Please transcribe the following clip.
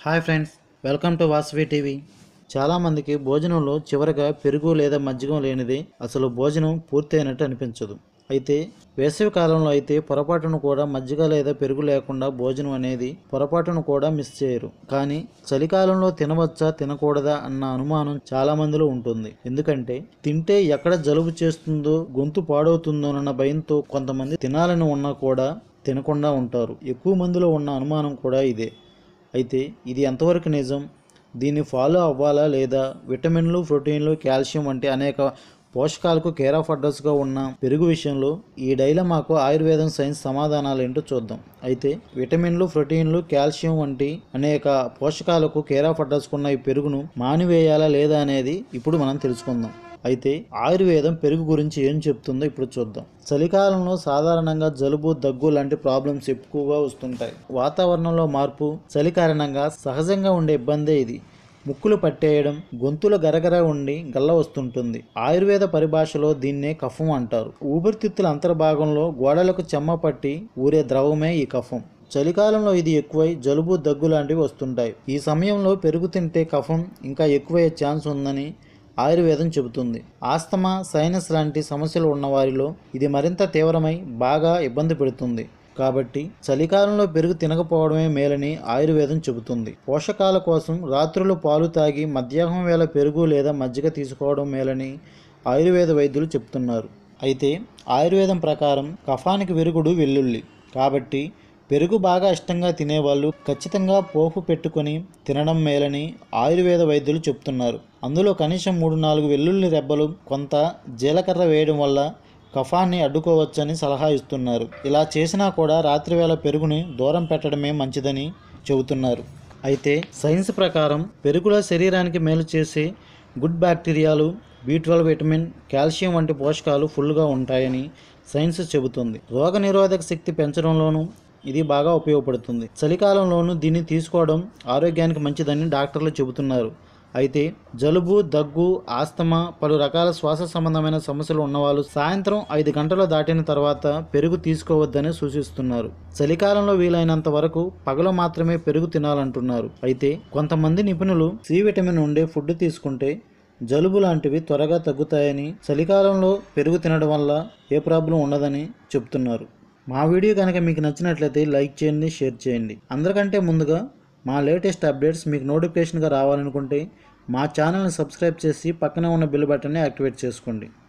hi friends welcome to Vasavi TV చాలామందికి భోజనంలో చివరగా పెరుగు లేదా మజ్జిగం లేనిది అసలు భోజనం పూర్తయినట్టు అనిపించదు అయితే వేసవి కాలంలో అయితే పొరపాటును కూడా మజ్జిగ లేదా పెరుగు లేకుండా భోజనం అనేది పొరపాటును కూడా మిస్ చేయరు కానీ చలికాలంలో తినవచ్చా తినకూడదా అన్న అనుమానం చాలా మందిలో ఉంటుంది ఎందుకంటే తింటే ఎక్కడ జలుబు చేస్తుందో గొంతు పాడవుతుందోనన్న భయంతో కొంతమంది తినాలని ఉన్నా కూడా తినకుండా ఉంటారు ఎక్కువ మందిలో ఉన్న అనుమానం కూడా ఇదే అయితే ఇది ఎంతవరకు నిజం దీన్ని ఫాలో అవ్వాలా లేదా విటమిన్లు ప్రోటీన్లు కాల్షియం వంటి అనేక పోషకాలకు కేర్ ఆఫ్ అడ్రస్గా ఉన్న పెరుగు విషయంలో ఈ డైలమాకు ఆయుర్వేదం సైన్స్ సమాధానాలు ఏంటో చూద్దాం అయితే విటమిన్లు ప్రోటీన్లు కాల్షియం వంటి అనేక పోషకాలకు కేర్ ఆఫ్ అడ్రస్ ఉన్న ఈ పెరుగును మానివేయాలా లేదా అనేది ఇప్పుడు మనం తెలుసుకుందాం అయితే ఆయుర్వేదం పెరుగు గురించి ఏం చెప్తుందో ఇప్పుడు చూద్దాం చలికాలంలో సాధారణంగా జలుబు దగ్గు లాంటి ప్రాబ్లమ్స్ ఎక్కువగా వస్తుంటాయి వాతావరణంలో మార్పు చలి కారణంగా సహజంగా ఉండే ఇబ్బందే ఇది ముక్కులు పట్టేయడం గొంతులో గరగర ఉండి గల్ల వస్తుంటుంది ఆయుర్వేద పరిభాషలో దీన్నే కఫం అంటారు ఊపిరితిత్తుల అంతర్భాగంలో గోడలకు చెమ్మ పట్టి ఊరే ద్రవమే ఈ కఫం చలికాలంలో ఇది ఎక్కువై జలుబు దగ్గు లాంటివి వస్తుంటాయి ఈ సమయంలో పెరుగు తింటే కఫం ఇంకా ఎక్కువయ్యే ఛాన్స్ ఉందని ఆయుర్వేదం చెబుతుంది ఆస్తమా సైనస్ లాంటి సమస్యలు ఉన్నవారిలో ఇది మరింత తీవ్రమై బాగా ఇబ్బంది పెడుతుంది కాబట్టి చలికాలంలో పెరుగు తినకపోవడమే మేలని ఆయుర్వేదం చెబుతుంది పోషకాల కోసం రాత్రులు పాలు తాగి మధ్యాహ్నం వేళ పెరుగు లేదా మజ్జిగ తీసుకోవడం మేలని ఆయుర్వేద వైద్యులు చెప్తున్నారు అయితే ఆయుర్వేదం ప్రకారం కఫానికి విరుగుడు వెల్లుల్లి కాబట్టి పెరుగు బాగా ఇష్టంగా తినేవాళ్ళు ఖచ్చితంగా పోపు పెట్టుకొని తినడం మేలని ఆయుర్వేద వైద్యులు చెప్తున్నారు అందులో కనీసం మూడు నాలుగు వెల్లుల్లి రెబ్బలు కొంత జీలకర్ర వేయడం వల్ల కఫాన్ని అడ్డుకోవచ్చని సలహా ఇస్తున్నారు ఇలా చేసినా కూడా రాత్రివేళ పెరుగుని దూరం పెట్టడమే మంచిదని చెబుతున్నారు అయితే సైన్స్ ప్రకారం పెరుగులో శరీరానికి మేలు చేసే గుడ్ బ్యాక్టీరియాలు బి ట్వెల్వ్ విటమిన్ కాల్షియం వంటి పోషకాలు ఫుల్గా ఉంటాయని సైన్స్ చెబుతుంది రోగనిరోధక శక్తి పెంచడంలోనూ ఇది బాగా ఉపయోగపడుతుంది చలికాలంలోనూ దీన్ని తీసుకోవడం ఆరోగ్యానికి మంచిదని డాక్టర్లు చెబుతున్నారు అయితే జలుబు దగ్గు ఆస్తమా పలు రకాల శ్వాస సంబంధమైన సమస్యలు ఉన్నవాళ్ళు సాయంత్రం ఐదు గంటలు దాటిన తర్వాత పెరుగు తీసుకోవద్దని సూచిస్తున్నారు చలికాలంలో వీలైనంత వరకు పగలు మాత్రమే పెరుగు తినాలంటున్నారు అయితే కొంతమంది నిపుణులు సి విటమిన్ ఉండే ఫుడ్ తీసుకుంటే జలుబు లాంటివి త్వరగా తగ్గుతాయని చలికాలంలో పెరుగు తినడం వల్ల ఏ ప్రాబ్లం ఉండదని చెప్తున్నారు మా వీడియో కనుక మీకు నచ్చినట్లయితే లైక్ చేయండి షేర్ చేయండి అందరికంటే ముందుగా మా లేటెస్ట్ అప్డేట్స్ మీకు నోటిఫికేషన్గా రావాలనుకుంటే మా ఛానల్ని సబ్స్క్రైబ్ చేసి పక్కనే ఉన్న బెల్ బటన్ని యాక్టివేట్ చేసుకోండి